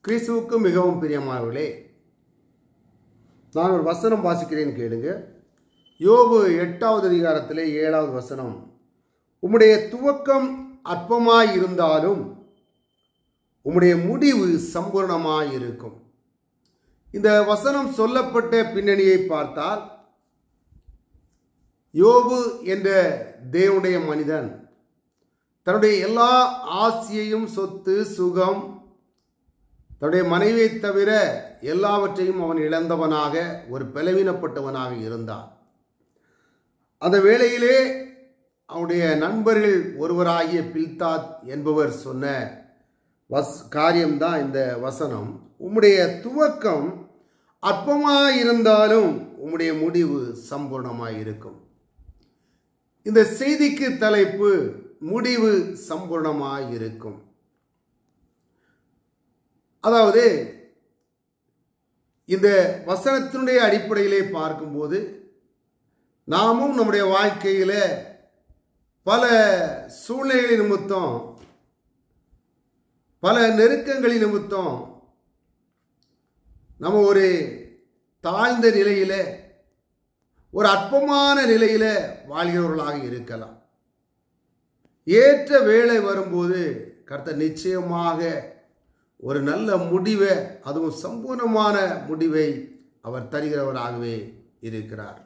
கிறிஸ்துவுக்கு மிகவும் பிரியமானவர்களே நான் ஒரு வசனம் வாசிக்கிறேன் கேளுங்க யோபு எட்டாவது அதிகாரத்திலே ஏழாவது வசனம் உம்முடைய துவக்கம் அற்பமாய் இருந்தாலும் உம்முடைய முடிவு சம்பூர்ணமாய் இருக்கும் இந்த வசனம் சொல்லப்பட்ட பின்னணியை பார்த்தால் யோபு என்ற தேவனுடைய மனிதன் தன்னுடைய எல்லா ஆசையையும் சொத்து சுகம் தன்னுடைய மனைவியை தவிர எல்லாவற்றையும் அவன் இழந்தவனாக ஒரு பலவீனப்பட்டவனாக இருந்தான் அந்த வேளையிலே அவனுடைய நண்பர்கள் ஒருவராகிய பில்தாத் என்பவர் சொன்ன வஸ் காரியம்தான் இந்த வசனம் உம்முடைய துவக்கம் அற்பமாயிருந்தாலும் உம்முடைய முடிவு சம்பூர்ணமாயிருக்கும் இந்த செய்திக்கு தலைப்பு முடிவு சம்பூர்ணமாயிருக்கும் அதாவது இந்த வசனத்தினுடைய அடிப்படையிலே பார்க்கும்போது நாமும் நம்முடைய வாழ்க்கையில் பல சூழ்நிலை நிமித்தம் பல நெருக்கங்களின் நிமித்தம் நம்ம ஒரு தாழ்ந்த நிலையில ஒரு அற்பமான நிலையில வாழ்கிறவர்களாக இருக்கலாம் ஏற்ற வேலை வரும்போது கர்த்தர் நிச்சயமாக ஒரு நல்ல முடிவை அதுவும் சம்பூர்ணமான முடிவை அவர் தருகிறவராகவே இருக்கிறார்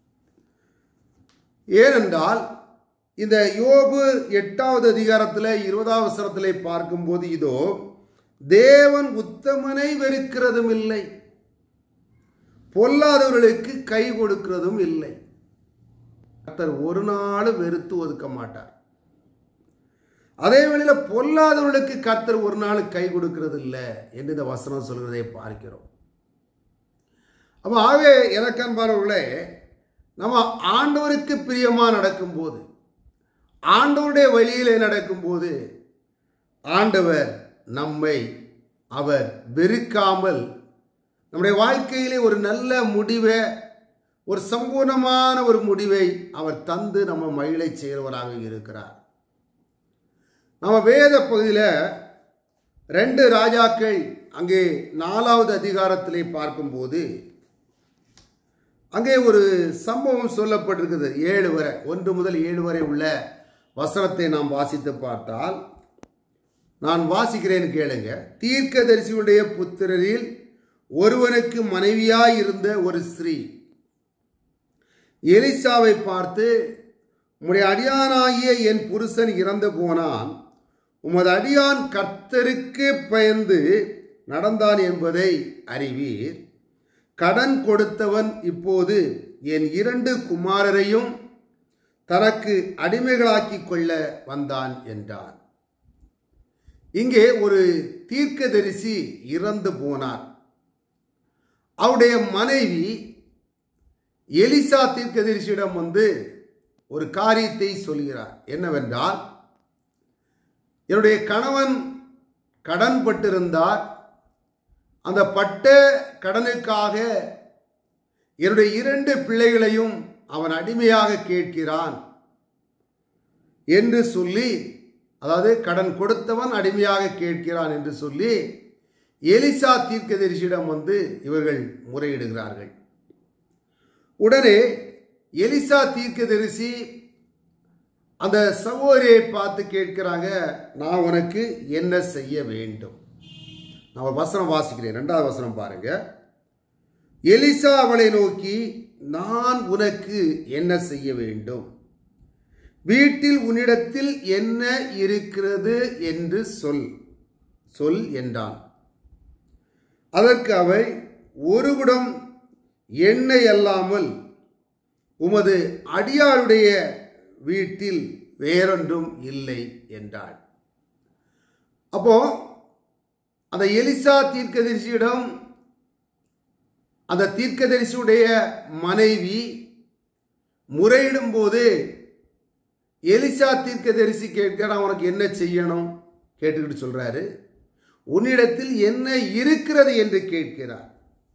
ஏனென்றால் இந்த யோபு எட்டாவது அதிகாரத்தில் இருபதாவது வசனத்திலே பார்க்கும்போது இதோ தேவன் உத்தமனை வெறுக்கிறதும் இல்லை பொல்லாதவர்களுக்கு கை கொடுக்கிறதும் இல்லை கர்த்தர் ஒரு நாள் வெறுத்து ஒதுக்க மாட்டார் அதே வேளையில் பொல்லாதவர்களுக்கு கர்த்தர் ஒரு நாள் கை கொடுக்கிறது இல்லை என்று இந்த வசனம் சொல்கிறதை பார்க்கிறோம் அப்போ ஆகவே எனக்கு அன்பானவர்களே நம்ம ஆண்டவருக்கு பிரியமாக நடக்கும்போது ஆண்டவருடைய வழியிலே நடக்கும்போது ஆண்டவர் நம்மை அவர் வெறுக்காமல் நம்முடைய வாழ்க்கையிலே ஒரு நல்ல முடிவை ஒரு சம்பூர்ணமான ஒரு முடிவை அவர் தந்து நம்ம மகிழை செய்கிறவராக இருக்கிறார் நம்ம வேத பகுதியில் ரெண்டு ராஜாக்கள் அங்கே நாலாவது அதிகாரத்திலே பார்க்கும்போது அங்கே ஒரு சம்பவம் சொல்லப்பட்டிருக்குது ஏழு வரை ஒன்று முதல் ஏழு வரை உள்ள வசனத்தை நாம் வாசித்து பார்த்தால் நான் வாசிக்கிறேன் கேளுங்க தீர்க்கதரிசியுடைய புத்திரரில் ஒருவனுக்கு மனைவியாய் இருந்த ஒரு ஸ்திரீ எலிசாவை பார்த்து உம்முடைய அடியானாகிய என் புருஷன் இறந்து போனான் உமது அடியான் கர்த்தருக்கு பயந்து நடந்தான் என்பதை அறிவீர் கடன் கொடுத்தவன் இப்போது என் இரண்டு குமாரரையும் தனக்கு அடிமைகளாக்கி கொள்ள வந்தான் என்றான் இங்கே ஒரு தீர்க்கதரிசி இறந்து போனார் அவருடைய மனைவி எலிசா தீர்க்கதரிசியிடம் வந்து ஒரு காரியத்தை சொல்கிறார் என்னவென்றால் என்னுடைய கணவன் கடன் பட்டிருந்தார் அந்த பட்ட கடனுக்காக என்னுடைய இரண்டு பிள்ளைகளையும் அவன் அடிமையாக கேட்கிறான் என்று சொல்லி அதாவது கடன் கொடுத்தவன் அடிமையாக கேட்கிறான் என்று சொல்லி எலிசா தீர்க்கதரிசியிடம் வந்து இவர்கள் முறையிடுகிறார்கள் உடனே எலிசா தீர்க்கதரிசி அந்த சகோதரியை பார்த்து கேட்கிறாங்க நான் உனக்கு என்ன செய்ய வேண்டும் நான் ஒரு வசனம் வாசிக்கிறேன் ரெண்டாவது வசனம் பாருங்க எலிசா அவளை நோக்கி நான் உனக்கு என்ன செய்ய வேண்டும் வீட்டில் உன்னிடத்தில் என்ன இருக்கிறது என்று சொல் சொல் என்றான் அதற்கு அவள் ஒரு குடம் எண்ணெய் அல்லாமல் உமது அடியாருடைய வீட்டில் வேறொன்றும் இல்லை என்றாள் அப்போ அந்த எலிசா தீர்க்கதரிசியிடம் அந்த தீர்க்கதரிசியுடைய மனைவி முறையிடும் போது எலிசா தீர்க்கதரிசி கேட்கிறான் உனக்கு என்ன செய்யணும் கேட்டுக்கிட்டு சொல்றாரு உன்னிடத்தில் என்ன இருக்கிறது என்று கேட்கிறார்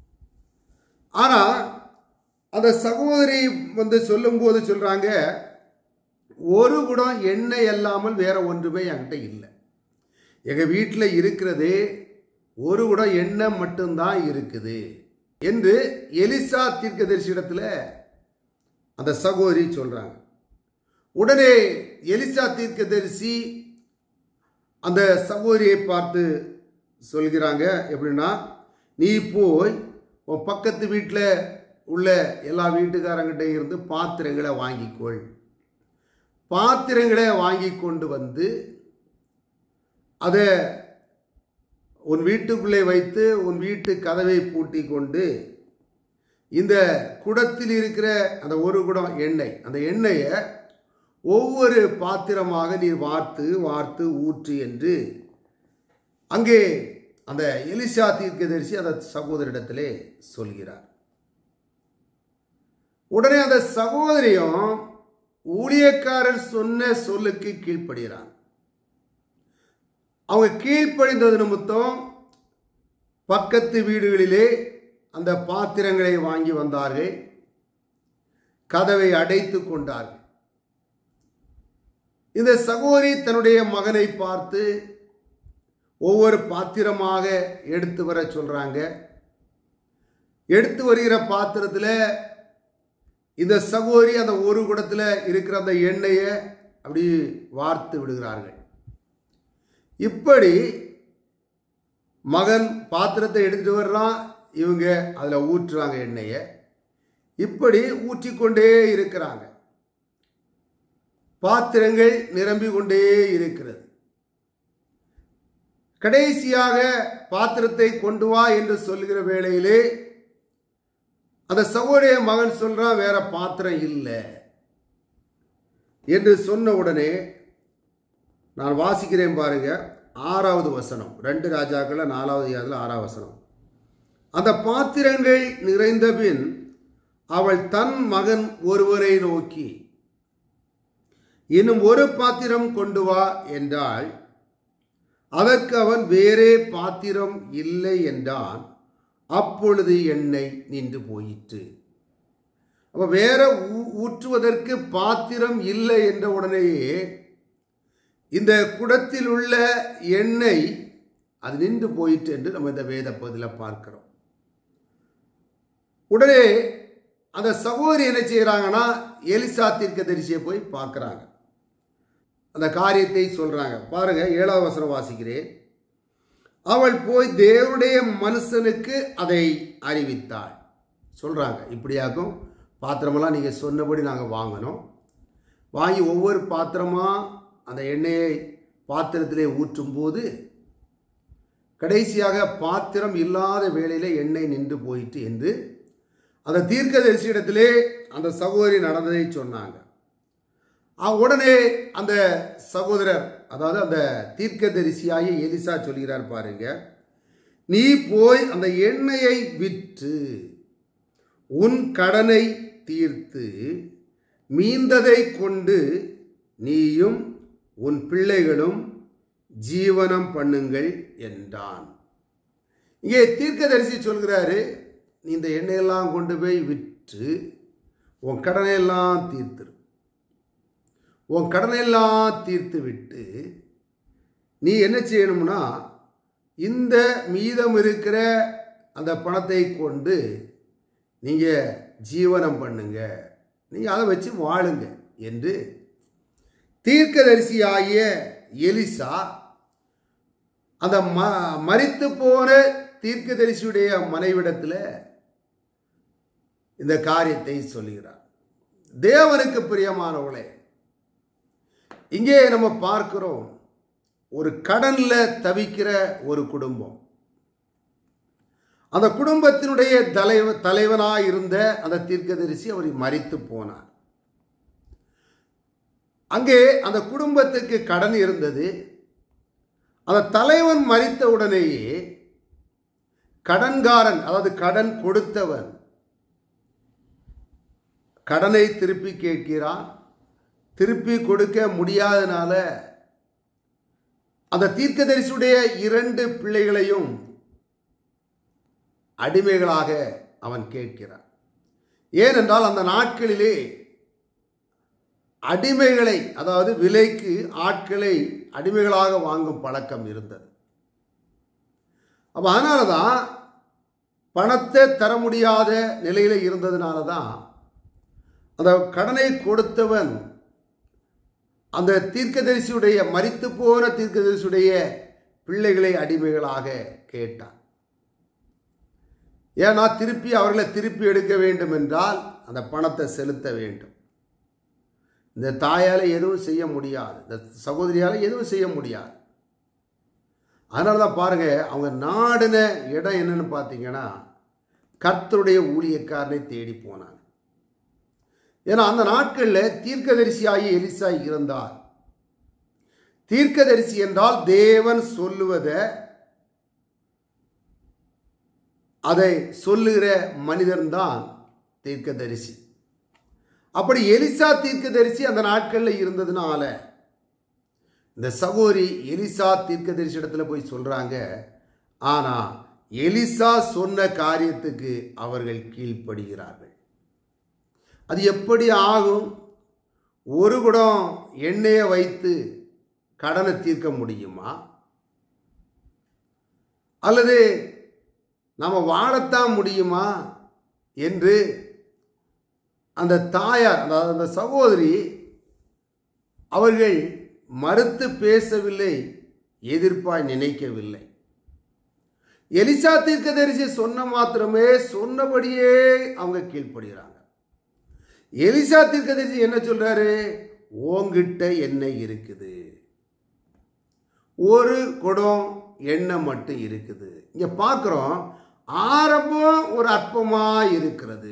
ஆனா அந்த சகோதரி வந்து சொல்லும்போது சொல்றாங்க ஒரு குடம் எண்ணெய் அல்லாமல் வேற ஒன்றுமே என்கிட்ட இல்லை எங்கள் வீட்டில் இருக்கிறதே ஒரு குடம் எண்ணெய் மட்டும்தான் இருக்குது என்று எலிசா தீர்க்கதரிசியிடத்துல அந்த சகோதரி சொல்றாங்க உடனே எலிசா தீர்க்கதரிசி அந்த சகோதரியை பார்த்து சொல்கிறாங்க எப்படின்னா நீ போய் உன் பக்கத்து வீட்டில் உள்ள எல்லா வீட்டுக்காரங்கிட்ட இருந்து பாத்திரங்களை வாங்கிக்கொள் பாத்திரங்களை வாங்கி கொண்டு வந்து அதை உன் வீட்டுக்குள்ளே வைத்து உன் வீட்டு கதவை பூட்டி கொண்டு இந்த குடத்தில் இருக்கிற அந்த ஒரு குடம் எண்ணெய் அந்த எண்ணெயை ஒவ்வொரு பாத்திரமாக நீ வார்த்து வார்த்து ஊற்று என்று அங்கே அந்த எலிசா தீர்க்கதரிசி அந்த சகோதரிடத்திலே சொல்கிறார் உடனே அந்த சகோதரியும் ஊழியக்காரர் சொன்ன சொல்லுக்கு கீழ்ப்படுகிறான் அவங்க கீழ்ப்படிந்தது நிமித்தம் பக்கத்து வீடுகளிலே அந்த பாத்திரங்களை வாங்கி வந்தார்கள் கதவை அடைத்து கொண்டார்கள் இந்த சகோதரி தன்னுடைய மகனை பார்த்து ஒவ்வொரு பாத்திரமாக எடுத்து வர சொல்றாங்க எடுத்து வருகிற பாத்திரத்தில் இந்த சகோதரி அந்த ஒரு குடத்தில் இருக்கிற அந்த எண்ணெயை அப்படி வார்த்து விடுகிறார்கள் இப்படி மகன் பாத்திரத்தை எடுத்துட்டு வர்றான் இவங்க அதில் ஊற்றுறாங்க எண்ணெயை இப்படி ஊற்றிக்கொண்டே இருக்கிறாங்க பாத்திரங்கள் நிரம்பி கொண்டே இருக்கிறது கடைசியாக பாத்திரத்தை கொண்டு வா என்று சொல்லுகிற வேளையிலே அந்த சகோடைய மகன் சொல்றான் வேற பாத்திரம் இல்லை என்று சொன்ன உடனே நான் வாசிக்கிறேன் பாருங்க ஆறாவது வசனம் ரெண்டு ராஜாக்கள நாலாவது யாதில் ஆறாவது வசனம் அந்த பாத்திரங்கள் நிறைந்த பின் அவள் தன் மகன் ஒருவரை நோக்கி இன்னும் ஒரு பாத்திரம் கொண்டு வா என்றால் அதற்கு அவன் வேறே பாத்திரம் இல்லை என்றான் அப்பொழுது எண்ணெய் நின்று போயிற்று அப்ப வேற ஊ- ஊற்றுவதற்கு பாத்திரம் இல்லை என்ற உடனேயே இந்த குடத்தில் உள்ள எண்ணெய் அது நின்று போயிற்று என்று நம்ம இந்த வேத பகுதியில் பார்க்கிறோம் உடனே அந்த சகோதரி என்ன செய்யறாங்கன்னா எலிசா தீர்க்கதரிசியை போய் பார்க்கறாங்க அந்த காரியத்தை சொல்றாங்க பாருங்க ஏழாவது வசனம் வாசிக்கிறேன் அவள் போய் தேவனுடைய மனுஷனுக்கு அதை அறிவித்தாள் சொல்றாங்க இப்படியாக்கும் பாத்திரமெல்லாம் நீங்க சொன்னபடி நாங்கள் வாங்கினோம் வாங்கி ஒவ்வொரு பாத்திரமா அந்த எண்ணெயை பாத்திரத்திலே ஊற்றும் போது கடைசியாக பாத்திரம் இல்லாத வேளையில எண்ணெய் நின்று போயிட்டு என்று அந்த தீர்க்கதரிசியிடத்திலே அந்த சகோதரி நடந்ததை சொன்னாங்க அ- உடனே அந்த சகோதரர் அதாவது அந்த தீர்க்கதரிசியாகிய எலிசா சொல்கிறார் பாருங்க நீ போய் அந்த எண்ணெயை விற்று உன் கடனை தீர்த்து மீந்ததை கொண்டு நீயும் உன் பிள்ளைகளும் ஜீவனம் பண்ணுங்கள் என்றான் இங்கே தீர்க்கதரிசி சொல்கிறாரு நீ இந்த எண்ணெயெல்லாம் கொண்டு போய் விற்று உன் கடனையெல்லாம் தீர்த்துரு உன் கடனையெல்லாம் தீர்த்து விட்டு நீ என்ன செய்யணும்னா இந்த மீதம் இருக்கிற அந்த பணத்தை கொண்டு நீங்கள் ஜீவனம் பண்ணுங்க நீங்கள் அதை வச்சு வாழுங்க என்று தீர்க்கதரிசியாகிய எலிசா அந்த ம மரித்து போன தீர்க்கதரிசியுடைய மனைவிடத்தில் இந்த காரியத்தை சொல்லுகிறார் தேவனுக்கு பிரியமானவர்களே இங்கே நம்ம பார்க்கிறோம் ஒரு கடன்ல தவிக்கிற ஒரு குடும்பம் அந்த குடும்பத்தினுடைய தலைவ தலைவனாய் இருந்த அந்த தீர்க்கதரிசி அவர் மரித்து போனார் அங்கே அந்த குடும்பத்துக்கு கடன் இருந்தது அந்த தலைவன் மரித்த உடனேயே கடன்காரன் அதாவது கடன் கொடுத்தவன் கடனை திருப்பி கேட்கிறான் திருப்பி கொடுக்க முடியாதனால அந்த தீர்க்கதரிசியுடைய இரண்டு பிள்ளைகளையும் அடிமைகளாக அவன் கேட்கிறான் ஏனென்றால் அந்த நாட்களிலே அடிமைகளை அதாவது விலைக்கு ஆட்களை அடிமைகளாக வாங்கும் பழக்கம் இருந்தது அப்போ அதனால தான் பணத்தை தர முடியாத நிலையில் இருந்ததுனால தான் அந்த கடனை கொடுத்தவன் அந்த தீர்க்கதரிசியுடைய மரித்து போன தீர்க்கதரிசியுடைய பிள்ளைகளை அடிமைகளாக கேட்டான் ஏன்னா திருப்பி அவர்களை திருப்பி எடுக்க வேண்டும் என்றால் அந்த பணத்தை செலுத்த வேண்டும் இந்த தாயால் எதுவும் செய்ய முடியாது இந்த சகோதரியால் எதுவும் செய்ய முடியாது அதனால தான் பாருங்க அவங்க நாடின இடம் என்னன்னு பார்த்தீங்கன்னா கர்த்தருடைய ஊழியக்காரனை தேடி போனாங்க ஏன்னா அந்த நாட்களில் தீர்க்கதரிசியாகி எலிசா இருந்தார் தீர்க்கதரிசி என்றால் தேவன் சொல்லுவதை அதை சொல்லுகிற மனிதன்தான் தீர்க்கதரிசி அப்படி எலிசா தீர்க்கதரிசி அந்த நாட்களில் இருந்ததுனால இந்த சகோரி எலிசா தீர்க்கதரிசி இடத்துல போய் சொல்றாங்க ஆனா எலிசா சொன்ன காரியத்துக்கு அவர்கள் கீழ்ப்படுகிறார்கள் அது எப்படி ஆகும் ஒரு குடம் எண்ணெயை வைத்து கடனை தீர்க்க முடியுமா அல்லது நம்ம வாழத்தான் முடியுமா என்று அந்த தாயார் அதாவது அந்த சகோதரி அவர்கள் மறுத்து பேசவில்லை எதிர்ப்பாய் நினைக்கவில்லை எலிசா தீர்க்கதரிசி சொன்ன மாத்திரமே சொன்னபடியே அவங்க கீழ்ப்படுகிறாங்க எலிசா தீர்க்கதரிசி என்ன சொல்றாரு ஓங்கிட்ட எண்ணெய் இருக்குது ஒரு குடம் எண்ணெய் மட்டும் இருக்குது இங்க பார்க்குறோம் ஆரம்பம் ஒரு அற்பமா இருக்கிறது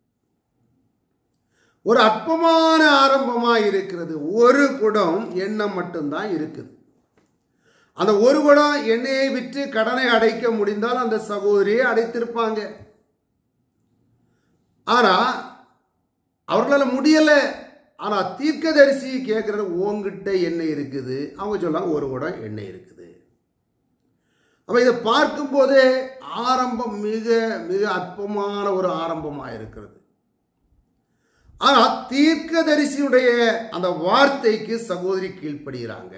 ஒரு அற்பமான ஆரம்பமா இருக்கிறது ஒரு குடம் எண்ணெய் மட்டும்தான் இருக்குது அந்த ஒரு குடம் எண்ணெயை விற்று கடனை அடைக்க முடிந்தால் அந்த சகோதரியை அடைத்திருப்பாங்க ஆனா அவர்களால் முடியல ஆனா தீர்க்கதரிசி கேட்கறது உங்ககிட்ட எண்ணெய் இருக்குது அவங்க சொல்றாங்க ஒரு குடம் எண்ணெய் இருக்குது அப்ப இதை பார்க்கும்போதே ஆரம்பம் மிக மிக அற்பமான ஒரு ஆரம்பமாக இருக்கிறது ஆனா தீர்க்கதரிசியுடைய அந்த வார்த்தைக்கு சகோதரி கீழ்ப்படுகிறாங்க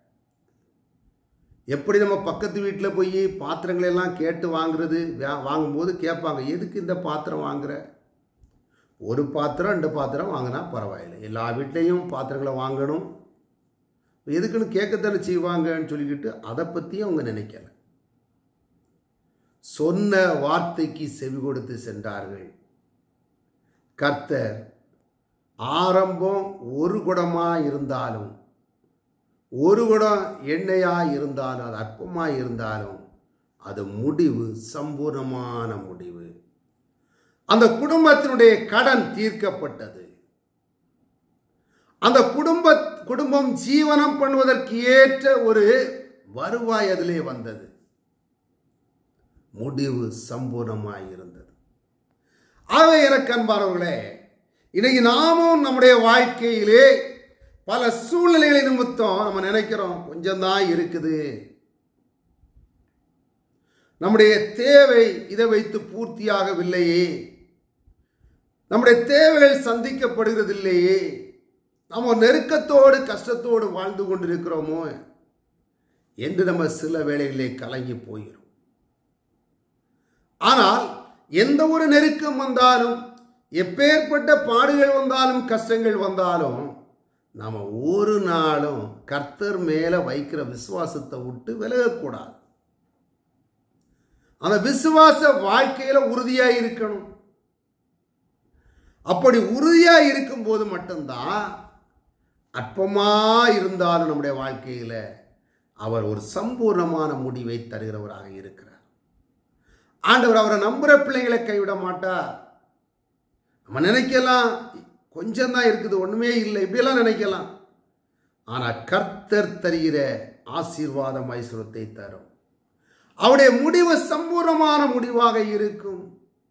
எப்படி நம்ம பக்கத்து வீட்டில் போய் பாத்திரங்களை எல்லாம் கேட்டு வாங்குறது வா- வாங்கும்போது கேட்பாங்க எதுக்கு இந்த பாத்திரம் வாங்குற ஒரு பாத்திரம் ரெண்டு பாத்திரம் வாங்கினா பரவாயில்லை எல்லா வீட்லேயும் பாத்திரங்களை வாங்கணும் எதுக்குன்னு கேட்கத்தானே செய்வாங்கன்னு சொல்லிக்கிட்டு அதை பற்றியும் அவங்க நினைக்கல சொன்ன வார்த்தைக்கு செவி கொடுத்து சென்றார்கள் கர்த்தர் ஆரம்பம் ஒரு குடமா இருந்தாலும் ஒரு குடம் எண்ணெயா இருந்தாலும் அது அற்பமா இருந்தாலும் அது முடிவு சம்பூர்ணமான முடிவு அந்த குடும்பத்தினுடைய கடன் தீர்க்கப்பட்டது அந்த குடும்ப குடும்பம் ஜீவனம் பண்ணுவதற்கு ஏற்ற ஒரு வருவாய் அதிலே வந்தது முடிவு சம்பூர்ணமாய் இருந்தது ஆகவே எனக்கு அன்பானவர்களே இன்னைக்கு நாமும் நம்முடைய வாழ்க்கையிலே பல சூழ்நிலைகளை நிமித்தம் நம்ம நினைக்கிறோம் கொஞ்சம்தான் இருக்குது நம்முடைய தேவை இதை வைத்து பூர்த்தியாகவில்லையே நம்முடைய தேவைகள் சந்திக்கப்படுகிறதில்லையே நம்ம நெருக்கத்தோடு கஷ்டத்தோடு வாழ்ந்து கொண்டிருக்கிறோமோ என்று நம்ம சில வேளைகளிலே கலங்கி போகிறோம் ஆனால் எந்த ஒரு நெருக்கம் வந்தாலும் எப்பேற்பட்ட பாடுகள் வந்தாலும் கஷ்டங்கள் வந்தாலும் நாம ஒரு நாளும் கர்த்தர் மேல வைக்கிற விசுவாசத்தை விட்டு விலகக்கூடாது அந்த விசுவாச வாழ்க்கையில உறுதியா இருக்கணும் அப்படி உறுதியா இருக்கும்போது மட்டும்தான் அற்பமா இருந்தாலும் நம்முடைய வாழ்க்கையில அவர் ஒரு சம்பூர்ணமான முடிவை தருகிறவராக இருக்கிறார் ஆண்டவர் அவரை நம்புற பிள்ளைகளை கைவிட மாட்டார் நம்ம நினைக்கலாம் கொஞ்சம் தான் இருக்குது ஒண்ணுமே இல்லை இப்படியெல்லாம் நினைக்கலாம் ஆனா கர்த்தர் தருகிற ஆசீர்வாதம் ஐஸ்வரத்தை தரும் அவருடைய முடிவு சம்பூர்ணமான முடிவாக இருக்கும்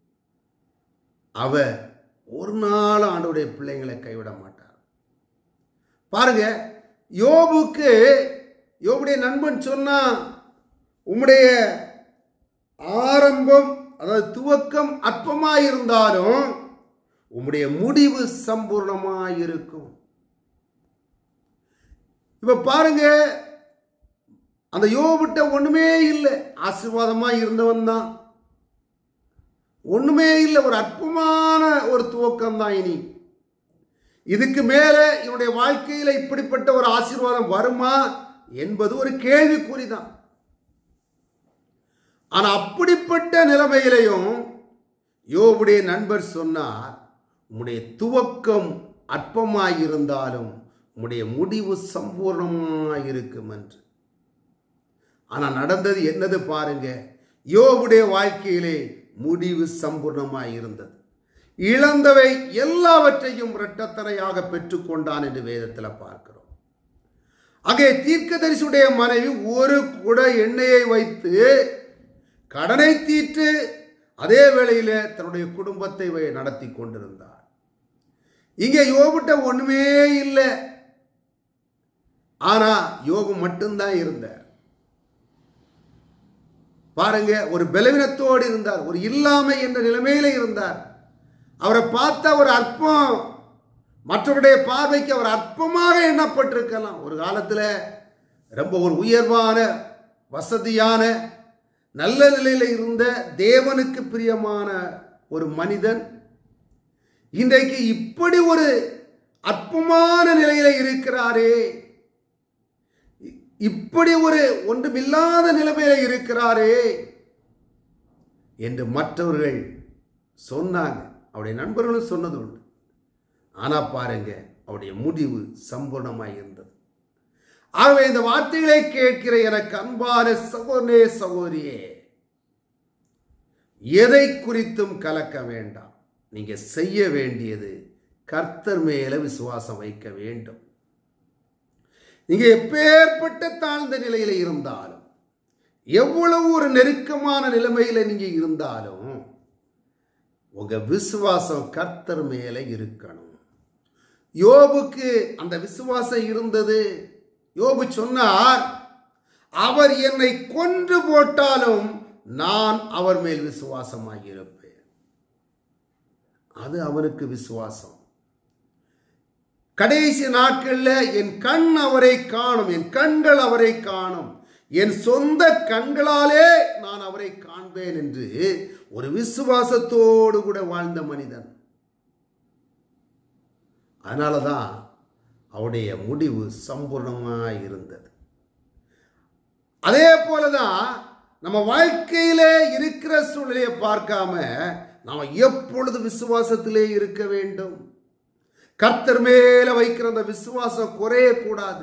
அவர் ஒரு நாள் ஆண்டவருடைய பிள்ளைங்களை கைவிட மாட்டார் பாருங்க யோபுக்கு யோபுடைய நண்பன் சொன்னா உம்முடைய ஆரம்பம் அதாவது துவக்கம் அற்பமாய் இருந்தாலும் உம்முடைய முடிவு சம்பூர்ணமாய் இருக்கும் இப்ப பாருங்க அந்த யோபிட்ட ஒண்ணுமே இல்லை ஆசீர்வாதமா இருந்தவன் தான் ஒண்ணுமே இல்லை ஒரு அற்பமான ஒரு துவக்கம் தான் இனி இதுக்கு மேல இவனுடைய வாழ்க்கையில இப்படிப்பட்ட ஒரு ஆசீர்வாதம் வருமா என்பது ஒரு கேள்விக்குறிதான் ஆனா அப்படிப்பட்ட நிலைமையிலையும் யோபுடைய நண்பர் சொன்னார் உம்முடைய துவக்கம் அற்பமாயிருந்தாலும் உம்முடைய முடிவு சம்பூர்ணமாயிருக்கும் என்று ஆனா நடந்தது என்னது பாருங்க யோபுடைய வாழ்க்கையிலே முடிவு சம்பூர்ணமாய் இருந்தது இழந்தவை எல்லாவற்றையும் இரட்டத்தனையாக பெற்றுக்கொண்டான் என்று வேதத்தில் பார்க்கிறோம் அங்கே தீர்க்கதரிசியுடைய மனைவி ஒரு குட எண்ணெயை வைத்து கடனை தீர்த்து அதே வேளையில தன்னுடைய குடும்பத்தை வை- நடத்தி கொண்டிருந்தார் இங்கே யோபுட்ட ஒண்ணுமே இல்லை ஆனா யோபு மட்டும்தான் இருந்தார் பாருங்க ஒரு பலவீனத்தோடு இருந்தார் ஒரு இல்லாமை என்ற நிலைமையில இருந்தார் அவரை பார்த்த ஒரு அற்பம் மற்றவருடைய பார்வைக்கு அவர் அற்பமாக எண்ணப்பட்டிருக்கலாம் ஒரு காலத்துல ரொம்ப ஒரு உயர்வான வசதியான நல்ல நிலையில இருந்த தேவனுக்கு பிரியமான ஒரு மனிதன் இன்றைக்கு இப்படி ஒரு அற்பமான நிலையில இருக்கிறாரே இ- இப்படி ஒரு ஒன்றுமில்லாத நிலைமையில இருக்கிறாரே என்று மற்றவர்கள் சொன்னாங்க அவருடைய நண்பர்களும் சொன்னது உண்டு ஆனா பாருங்க அவருடைய முடிவு சம்பூர்ணமாய் இருந்தது ஆகவே இந்த வார்த்தைகளை கேட்கிற எனக்கு அன்பான சகோதரே சகோதரியே எதை குறித்தும் கலக்க வேண்டாம் நீங்க செய்ய வேண்டியது கர்த்தர் மேல விசுவாசம் வைக்க வேண்டும் நீங்க எப்பேற்பட்ட தாழ்ந்த நிலையில இருந்தாலும் எவ்வளவு ஒரு நெருக்கமான நிலைமையில நீங்க இருந்தாலும் உங்க விசுவாசம் கர்த்தர் மேல இருக்கணும் யோபுக்கு அந்த விசுவாசம் இருந்தது யோபு சொன்னார் அவர் என்னை கொன்று போட்டாலும் நான் அவர் மேல் விசுவாசமாய் இருப்பேன் அது அவனுக்கு விசுவாசம் கடைசி நாட்கள்ல என் கண் அவரை காணும் என் கண்கள் அவரை காணும் என் சொந்த கண்களாலே நான் அவரை காண்பேன் என்று ஒரு விசுவாசத்தோடு கூட வாழ்ந்த மனிதன் அதனாலதான் அவருடைய முடிவு சம்பூர்ணமாக இருந்தது அதே போலதான் நம்ம வாழ்க்கையில இருக்கிற சூழ்நிலையை பார்க்காம நாம எப்பொழுது விசுவாசத்திலே இருக்க வேண்டும் கர்த்தர் மேல வைக்கிற அந்த விசுவாசம் குறையக்கூடாது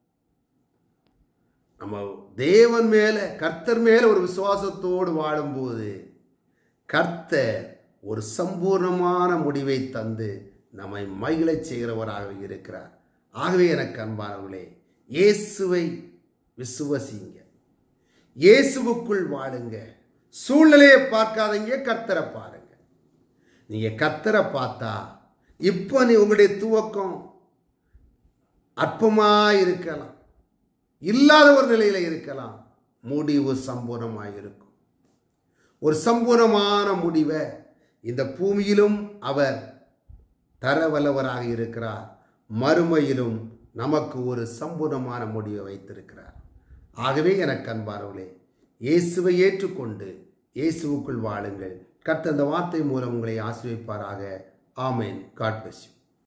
நம்ம தேவன் மேல கர்த்தர் மேல ஒரு விசுவாசத்தோடு வாழும்போது கர்த்தர் ஒரு சம்பூர்ணமான முடிவை தந்து நம்மை மகிழச் செய்கிறவராக இருக்கிறார் ஆகவே எனக்கு அன்பானவர்களே இயேசுவை விசுவசிங்க இயேசுவுக்குள் வாழுங்க சூழ்நிலையை பார்க்காதீங்க கர்த்தரை பாருங்க நீங்க கர்த்தரை பார்த்தா இப்போ நீ உங்களுடைய துவக்கம் அற்பமா இருக்கலாம் இல்லாத ஒரு நிலையில இருக்கலாம் முடிவு சம்பூர்ணமாக இருக்கும் ஒரு சம்பூர்ணமான முடிவை இந்த பூமியிலும் அவர் தர வல்லவராக இருக்கிறார் மறுமையிலும் நமக்கு ஒரு சம்பூர்ணமான முடிவை வைத்திருக்கிறார் ஆகவே எனக்கு அன்பானவர்களே இயேசுவை ஏற்றுக்கொண்டு இயேசுவுக்குள் வாழுங்கள் கர்த்தர் அந்த வார்த்தை மூலம் உங்களை ஆசீர்வதிப்பாராக ஆமேன் காட் bless you